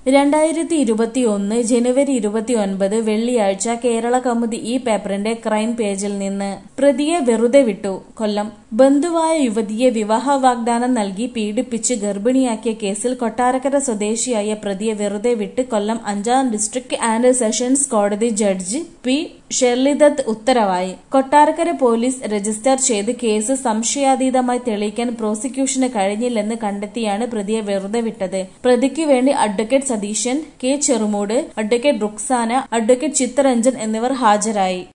രണ്ടായിരത്തി ഇരുപത്തിയൊന്ന് ജനുവരി ഇരുപത്തിയൊൻപത് വെള്ളിയാഴ്ച കേരള കൗമുദി ഈ പേപ്പറിന്റെ ക്രൈം പേജിൽ നിന്ന് പ്രതിയെ വെറുതെ വിട്ടു കൊല്ലം ബന്ധുവായ യുവതിയെ വിവാഹ വാഗ്ദാനം നൽകി പീഡിപ്പിച്ച് ഗർഭിണിയാക്കിയ കേസിൽ കൊട്ടാരക്കര സ്വദേശിയായ പ്രതിയെ വെറുതെ വിട്ട് കൊല്ലം അഞ്ചാം ഡിസ്ട്രിക്ട് ആൻഡ് സെഷൻസ് കോടതി ജഡ്ജി പി ഷെർലിദത്ത് ഉത്തരവായി കൊട്ടാരക്കര പോലീസ് രജിസ്റ്റർ ചെയ്ത് കേസ് സംശയാതീതമായി തെളിയിക്കാൻ പ്രോസിക്യൂഷന് കഴിഞ്ഞില്ലെന്ന് കണ്ടെത്തിയാണ് പ്രതിയെ വെറുതെ വിട്ടത് പ്രതിക്ക് വേണ്ടി advocate Satheesan K Cherumoodu advocate Ruksana advocate Chitharanjan എന്നിവർ ഹാജരായി